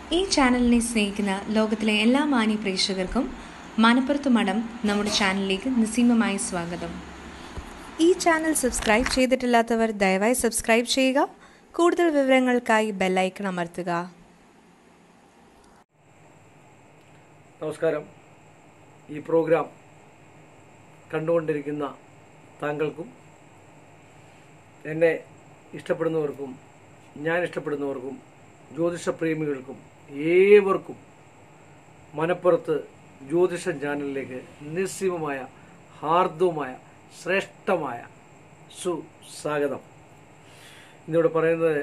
ഈ ചാനലിനെ സ്നേഹിക്കുന്ന ലോകത്തിലെ എല്ലാ മാന്യ പ്രേക്ഷകർക്കും മനപ്പുറത്ത് മഠം നമ്മുടെ ചാനലിലേക്ക് നിസ്സീമമായി സ്വാഗതം ഈ ചാനൽ സബ്സ്ക്രൈബ് ചെയ്തിട്ടില്ലാത്തവർ ദയവായി സബ്സ്ക്രൈബ് ചെയ്യുക കൂടുതൽ വിവരങ്ങൾക്കായി ബെല്ലൈക്കൺ അമർത്തുക നമസ്കാരം ഈ പ്രോഗ്രാം കണ്ടുകൊണ്ടിരിക്കുന്ന താങ്കൾക്കും എന്നെ ഇഷ്ടപ്പെടുന്നവർക്കും ഞാൻ ഇഷ്ടപ്പെടുന്നവർക്കും ജ്യോതിഷപ്രേമികൾക്കും ഏവർക്കും മനപ്പുറത്ത് ജ്യോതിഷ ചാനലിലേക്ക് നിസ്സീമമായ ഹാർദവുമായ ശ്രേഷ്ഠമായ സുസ്വാഗതം ഇന്നിവിടെ പറയുന്നത്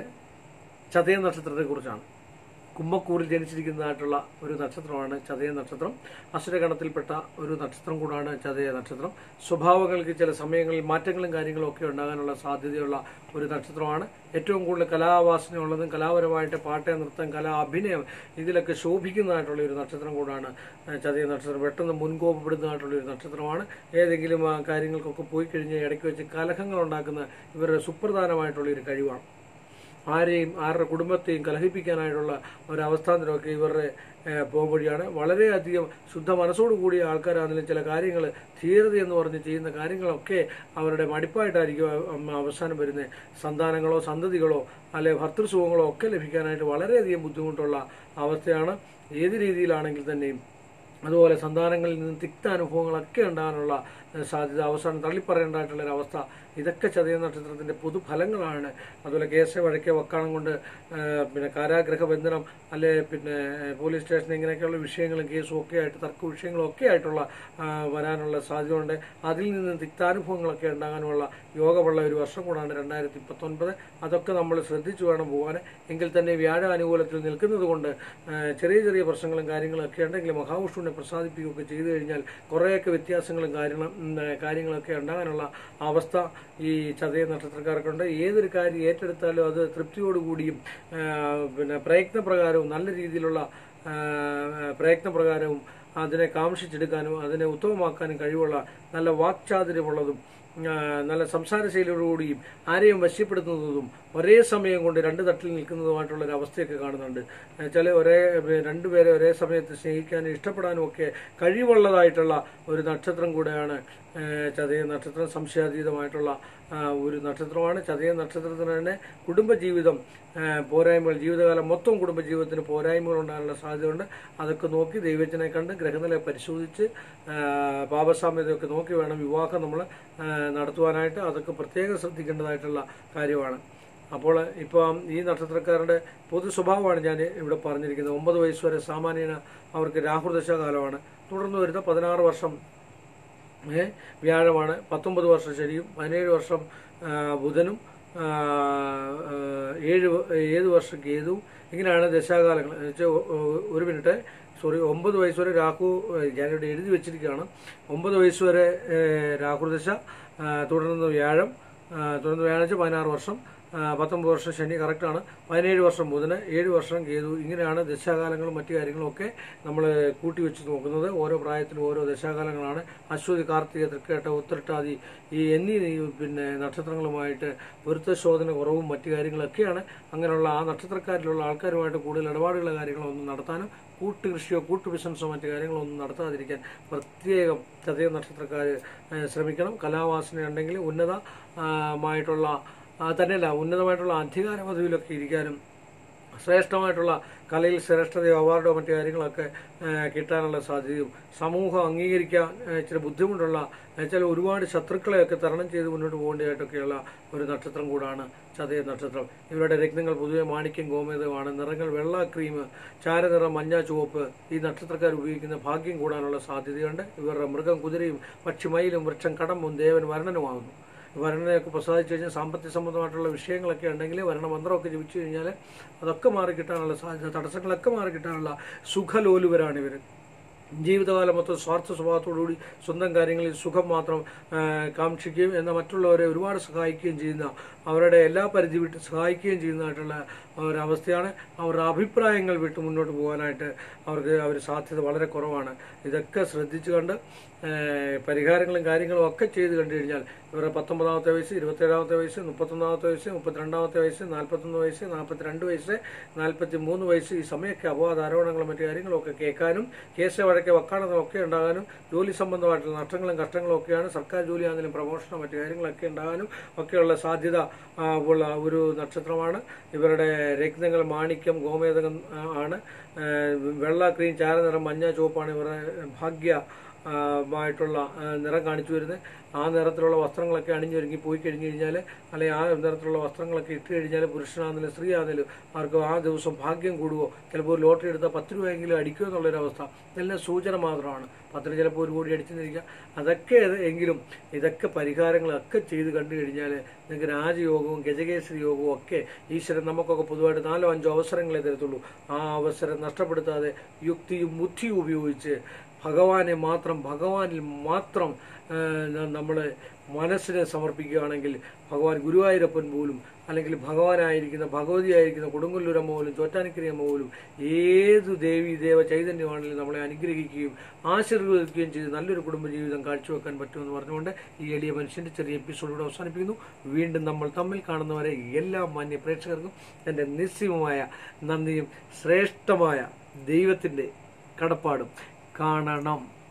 ചതയ നക്ഷത്രത്തെക്കുറിച്ചാണ് കുമ്മക്കൂറിൽ ജനിച്ചിരിക്കുന്നതായിട്ടുള്ള ഒരു നക്ഷത്രമാണ് ചതയ നക്ഷത്രം അസുരഗണത്തിൽപ്പെട്ട ഒരു നക്ഷത്രം കൂടാണ് ചതയ നക്ഷത്രം സ്വഭാവങ്ങൾക്ക് ചില സമയങ്ങളിൽ മാറ്റങ്ങളും കാര്യങ്ങളും ഒക്കെ ഉണ്ടാകാനുള്ള സാധ്യതയുള്ള ഒരു നക്ഷത്രമാണ് ഏറ്റവും കൂടുതൽ കലാവാസനയുള്ളതും കലാപരമായിട്ട് പാട്ട് നൃത്തം കല അഭിനയം ഇതിലൊക്കെ ശോഭിക്കുന്നതായിട്ടുള്ള ഒരു നക്ഷത്രം കൂടാണ് ഏഹ്, ചതയ നക്ഷത്രം പെട്ടെന്ന് മുൻകോപപ്പെടുന്നതായിട്ടുള്ള ഒരു നക്ഷത്രമാണ് ഏതെങ്കിലും ആ, കാര്യങ്ങൾക്കൊക്കെ പോയി കഴിഞ്ഞ് ഇടയ്ക്ക് വെച്ച് കലഹങ്ങൾ ഉണ്ടാക്കുന്ന ഇവരുടെ സുപ്രധാനമായിട്ടുള്ള ഒരു കഴിവാണ് ആരെയും ആരുടെ കുടുംബത്തെയും കലഹിപ്പിക്കാനായിട്ടുള്ള ഒരവസ്ഥാന്തരമൊക്കെ ഇവരുടെ ഏഹ്, പോംവഴിയാണ് വളരെയധികം ശുദ്ധ മനസ്സോടു കൂടിയ ആൾക്കാരാണെങ്കിലും ചില കാര്യങ്ങൾ ധീരത എന്ന് പറഞ്ഞ് ചെയ്യുന്ന കാര്യങ്ങളൊക്കെ അവരുടെ മടിപ്പായിട്ടായിരിക്കും അവ- അവസാനം വരുന്നത് സന്താനങ്ങളോ സന്തതികളോ അല്ലെ ഭർത്തൃസുഖങ്ങളോ ഒക്കെ ലഭിക്കാനായിട്ട് വളരെയധികം ബുദ്ധിമുട്ടുള്ള അവസ്ഥയാണ് ഏത് രീതിയിലാണെങ്കിൽ തന്നെയും അതുപോലെ സന്താനങ്ങളിൽ നിന്ന് തിക്ത അനുഭവങ്ങളൊക്കെ ഉണ്ടാകാനുള്ള ഏഹ്, സാധ്യത അവസാനം തള്ളിപ്പറയേണ്ടതായിട്ടുള്ള ഒരു അവസ്ഥ ഇതൊക്കെ ചതയ നക്ഷത്രത്തിന്റെ പൊതുഫലങ്ങളാണ് അതുപോലെ കേസ് വഴക്കെ വക്കാണം കൊണ്ട് ഏഹ്, പിന്നെ കാരാഗ്രഹ ബന്ധനം അല്ലെ പിന്നെ ഏഹ്, പോലീസ് സ്റ്റേഷൻ ഇങ്ങനെയൊക്കെയുള്ള വിഷയങ്ങളും കേസും ഒക്കെ ആയിട്ട് തർക്ക വിഷയങ്ങളും ഒക്കെ ആയിട്ടുള്ള ആ, വരാനുള്ള സാധ്യതയുണ്ട് അതിൽ നിന്ന് തിക്താനുഭവങ്ങളൊക്കെ ഉണ്ടാകാനുള്ള യോഗമുള്ള ഒരു വർഷം കൂടാണ് രണ്ടായിരത്തി പത്തൊൻപത് അതൊക്കെ നമ്മൾ ശ്രദ്ധിച്ചു വേണം പോകാൻ എങ്കിൽ തന്നെ വ്യാഴ അനുകൂലത്തിൽ നിൽക്കുന്നത് കൊണ്ട് ഏഹ്, ചെറിയ ചെറിയ പ്രശ്നങ്ങളും കാര്യങ്ങളും ഒക്കെ ഉണ്ടെങ്കിൽ മഹാവിഷ്ണുവിനെ പ്രസാദിപ്പിക്കുകയൊക്കെ ചെയ്തു കഴിഞ്ഞാൽ കുറേയൊക്കെ വ്യത്യാസങ്ങളും കാര്യങ്ങളും ഉം, ഏഹ്, കാര്യങ്ങളൊക്കെ ഉണ്ടാകാനുള്ള അവസ്ഥ ഈ ചതയ നക്ഷത്രക്കാർക്കുണ്ട് ഏതൊരു കാര്യം ഏറ്റെടുത്താലും അത് തൃപ്തിയോടുകൂടിയും ഏഹ്, പിന്നെ പ്രയത്നപ്രകാരവും നല്ല രീതിയിലുള്ള ഏഹ്, പ്രയത്നപ്രകാരവും അതിനെ കാംക്ഷിച്ചെടുക്കാനും അതിനെ ഉത്തമമാക്കാനും കഴിവുള്ള നല്ല വാക്ചാതുര്യമുള്ളതും ആ, നല്ല സംസാരശൈലിയോടുകൂടിയും ആരെയും വശ്യപ്പെടുത്തുന്നതും ഒരേ സമയം കൊണ്ട് രണ്ട് തട്ടിൽ നിൽക്കുന്നതുമായിട്ടുള്ള ഒരു അവസ്ഥയൊക്കെ കാണുന്നുണ്ട് ചില ഒരേ രണ്ടുപേരെ ഒരേ സമയത്ത് സ്നേഹിക്കാനും ഇഷ്ടപ്പെടാനും ഒക്കെ കഴിവുള്ളതായിട്ടുള്ള ഒരു നക്ഷത്രം കൂടെയാണ് ഏ, ചതയ നക്ഷത്രം സംശയാതീതമായിട്ടുള്ള ആ, ഒരു നക്ഷത്രമാണ് ചതയ നക്ഷത്രത്തിന് തന്നെ കുടുംബജീവിതം ഏ, പോരായ്മകൾ ജീവിതകാലം മൊത്തം കുടുംബജീവിതത്തിന് പോരായ്മകൾ ഉണ്ടാകാനുള്ള സാധ്യതയുണ്ട് അതൊക്കെ നോക്കി ദൈവത്തിനെ കണ്ട് ഗ്രഹനില പരിശോധിച്ച് ആ, പാപസാമ്യതയൊക്കെ നോക്കി വേണം വിവാഹം നമ്മൾ നടത്തുവാനായിട്ട് അതൊക്കെ പ്രത്യേകം ശ്രദ്ധിക്കേണ്ടതായിട്ടുള്ള കാര്യമാണ് അപ്പോൾ ഇപ്പം ഈ നക്ഷത്രക്കാരുടെ പൊതു സ്വഭാവമാണ് ഞാൻ ഇവിടെ പറഞ്ഞിരിക്കുന്നത് ഒമ്പത് വയസ്സ് വരെ സാമാന്യന അവർക്ക് രാഹുദശ കാലമാണ് തുടർന്ന് വരുന്ന പതിനാറ് വർഷം ഏ, വ്യാഴമാണ് പത്തൊമ്പത് വർഷം ശനിയും പതിനേഴ് വർഷം ആ, ബുധനും ആ, ആ, ഏഴ് വ- ഏഴ് വർഷം കേതുവും ഇങ്ങനെയാണ് ദശാകാലങ്ങൾ എന്ന് വെച്ചാൽ ഒ- ഒ- ഒരു മിനിറ്റ് സോറി ഒമ്പത് വയസ്സ് വരെ രാഹു ഏ, ഞാനിവിടെ എഴുതി വെച്ചിരിക്കുകയാണ് ഒമ്പത് വയസ്സ് വരെ ഏ, രാഹുദശ ആ, തുടർന്ന് വ്യാഴം ആ, തുടർന്ന് വ്യാഴാഴ്ച പതിനാറ് വർഷം ആ, പത്തൊമ്പത് വർഷം ശനി കറക്റ്റാണ് പതിനേഴ് വർഷം ബുധന് ഏഴ് വർഷം കേതു ഇങ്ങനെയാണ് ദശാകാലങ്ങളും മറ്റു കാര്യങ്ങളും ഒക്കെ നമ്മൾ കൂട്ടി വെച്ച് നോക്കുന്നത് ഓരോ പ്രായത്തിലും ഓരോ ദശാകാലങ്ങളാണ് അശ്വതി കാർത്തിക തൃക്കേട്ട ഉത്രട്ടാതി ഈ എന്നീ ഈ പിന്നെ നക്ഷത്രങ്ങളുമായിട്ട് പൊരുത്തശോധന കുറവും മറ്റു കാര്യങ്ങളൊക്കെയാണ് അങ്ങനെയുള്ള ആ നക്ഷത്രക്കാരിലുള്ള ആൾക്കാരുമായിട്ട് കൂടുതൽ ഇടപാടുള്ള കാര്യങ്ങളൊന്നും നടത്താനും കൂട്ടുകൃഷിയോ കൂട്ടു ബിസിനസ്സോ മറ്റു കാര്യങ്ങളോ ഒന്നും നടത്താതിരിക്കാൻ പ്രത്യേകം ചതയ നക്ഷത്രക്കാർ ശ്രമിക്കണം കലാവാസന ഉണ്ടെങ്കിൽ ഉന്നതമായിട്ടുള്ള ആ, തന്നെയല്ല ഉന്നതമായിട്ടുള്ള അധികാര പദവിയിലൊക്കെ ഇരിക്കാനും ശ്രേഷ്ഠമായിട്ടുള്ള കലയിൽ ശ്രേഷ്ഠതയോ അവാർഡോ മറ്റു കാര്യങ്ങളൊക്കെ ആ, കിട്ടാനുള്ള സാധ്യതയും സമൂഹം അംഗീകരിക്കാൻ ആ, ഇച്ചിരി ബുദ്ധിമുട്ടുള്ള വെച്ചാൽ ഒരുപാട് ശത്രുക്കളെയൊക്കെ തരണം ചെയ്ത് മുന്നോട്ട് പോകേണ്ടതായിട്ടൊക്കെയുള്ള ഒരു നക്ഷത്രം കൂടാണ് ചതയ നക്ഷത്രം ഇവരുടെ രത്നങ്ങൾ പൊതുവെ മാണിക്യം ഗോമേതമാണ് നിറങ്ങൾ വെള്ള ക്രീം ചാരനിറം മഞ്ഞ ചുവപ്പ് ഈ നക്ഷത്രക്കാർ ഉപയോഗിക്കുന്ന ഭാഗ്യം കൂടാനുള്ള സാധ്യതയുണ്ട് ഇവരുടെ മൃഗം കുതിരയും പക്ഷിമയിലും വൃക്ഷം കടമ്പും ദേവൻ വരണനുമാകുന്നു വരണനെയൊക്കെ പ്രസാദിച്ചു കഴിഞ്ഞാൽ സാമ്പത്തിക സംബന്ധമായിട്ടുള്ള വിഷയങ്ങളൊക്കെ ഉണ്ടെങ്കിൽ വരണമന്ത്രമൊക്കെ ജപിച്ചു കഴിഞ്ഞാൽ അതൊക്കെ മാറി കിട്ടാനുള്ള സാധ്യത തടസ്സങ്ങളൊക്കെ മാറി കിട്ടാനുള്ള സുഖലോലുവരാണ് ഇവർ ജീവിതകാലം മൊത്തം സ്വാർത്ഥ സ്വഭാവത്തോടുകൂടി സ്വന്തം കാര്യങ്ങളിൽ സുഖം മാത്രം ആ, കാക്ഷിക്കുകയും എന്നാൽ മറ്റുള്ളവരെ ഒരുപാട് സഹായിക്കുകയും ചെയ്യുന്ന അവരുടെ എല്ലാ പരിധി വിട്ട് സഹായിക്കുകയും ചെയ്യുന്നതായിട്ടുള്ള ഒരവസ്ഥയാണ് അവരുടെ അഭിപ്രായങ്ങൾ വിട്ട് മുന്നോട്ട് പോകാനായിട്ട് അവർക്ക് അവർ സാധ്യത വളരെ കുറവാണ് ഇതൊക്കെ ശ്രദ്ധിച്ചു കണ്ട് ആ, പരിഹാരങ്ങളും കാര്യങ്ങളും ഒക്കെ ചെയ്ത് കണ്ടു കഴിഞ്ഞാൽ ഇവരുടെ പത്തൊമ്പതാമത്തെ വയസ്സ് ഇരുപത്തേഴാമത്തെ വയസ്സ് മുപ്പത്തൊന്നാമത്തെ വയസ്സ് മുപ്പത്തിരണ്ടാമത്തെ വയസ്സ് നാൽപ്പത്തൊന്ന് വയസ്സ് നാൽപ്പത്തിരണ്ട് വയസ്സ് നാൽപ്പത്തി മൂന്ന് വയസ്സ് ഈ സമയമൊക്കെ അപവാദ ആരോപണങ്ങളും മറ്റു കാര്യങ്ങളും ഒക്കെ കേൾക്കാനും കേസ് വഴക്കെ വക്കാണതും ഒക്കെ ഉണ്ടാകാനും ജോലി സംബന്ധമായിട്ടുള്ള നഷ്ടങ്ങളും കഷ്ടങ്ങളും ഒക്കെയാണ് സർക്കാർ ജോലി ആണെങ്കിലും പ്രമോഷനോ മറ്റു കാര്യങ്ങളൊക്കെ ഉണ്ടാകാനും ഒക്കെയുള്ള സാധ്യത ആ, ഉള്ള ഒരു നക്ഷത്രമാണ് ഇവരുടെ രത്നങ്ങൾ മാണിക്യം ഗോമേതകം ആ, ആണ് ആ, വെള്ള ക്രീം ചാരനിറം മഞ്ഞ ചുവപ്പാണ് ഇവരുടെ ഭാഗ്യ ആ, മായിട്ടുള്ള ആ, നിറം കാണിച്ചു വരുന്നത് ആ നിറത്തിലുള്ള വസ്ത്രങ്ങളൊക്കെ അണിഞ്ഞൊരുങ്ങി പോയി കഴിഞ്ഞു കഴിഞ്ഞാൽ അല്ലെങ്കിൽ ആ നിറത്തിലുള്ള വസ്ത്രങ്ങളൊക്കെ ഇട്ട് കഴിഞ്ഞാൽ പുരുഷനാണെങ്കിലും സ്ത്രീ ആണെങ്കിലും ആർക്കും ആ ദിവസം ഭാഗ്യം കൂടുവോ ചിലപ്പോൾ ഒരു ലോട്ടറി എടുത്താൽ പത്ത് രൂപയെങ്കിലും അടിക്കുമോ എന്നുള്ളൊരവസ്ഥ ഇതെല്ലാം സൂചന മാത്രമാണ് പത്തിന് ചിലപ്പോൾ ഒരു കോടി അടിച്ചെന്നിരിക്കാം അതൊക്കെ ഇത് എങ്കിലും ഇതൊക്കെ പരിഹാരങ്ങളൊക്കെ ചെയ്ത് കണ്ടു കഴിഞ്ഞാൽ നിങ്ങൾക്ക് രാജയോഗവും ഗജകേശ്വരി യോഗവും ഒക്കെ ഈശ്വരൻ നമുക്കൊക്കെ പൊതുവായിട്ട് നാലോ അഞ്ചോ അവസരങ്ങളെ തരത്തുള്ളൂ ആ അവസരം നഷ്ടപ്പെടുത്താതെ യുക്തിയും ബുദ്ധിയും ഉപയോഗിച്ച് ഭഗവാനെ മാത്രം ഭഗവാനിൽ മാത്രം നമ്മൾ മനസ്സിനെ സമർപ്പിക്കുകയാണെങ്കിൽ ഭഗവാൻ ഗുരുവായൂരപ്പൻ പോലും അല്ലെങ്കിൽ ഭഗവാനായിരിക്കുന്ന ഭഗവതിയായിരിക്കുന്ന കൊടുങ്ങല്ലൂരമ്മ പോലും ചോറ്റാനിക്കരിയമ്മ പോലും ഏത് ദേവി ദേവ ചൈതന്യമാണെങ്കിലും നമ്മളെ അനുഗ്രഹിക്കുകയും ആശീർവദിക്കുകയും ചെയ്ത് നല്ലൊരു കുടുംബജീവിതം കാഴ്ചവെക്കാൻ പറ്റുമെന്ന് പറഞ്ഞുകൊണ്ട് ഈ എളിയ മനുഷ്യന്റെ ചെറിയ എപ്പിസോഡിലൂടെ അവസാനിപ്പിക്കുന്നു വീണ്ടും നമ്മൾ തമ്മിൽ കാണുന്നവരെ എല്ലാ മാന്യ പ്രേക്ഷകർക്കും എൻ്റെ നിസ്സീമമായ നന്ദിയും ശ്രേഷ്ഠമായ ദൈവത്തിൻ്റെ കടപ്പാടും കാണണം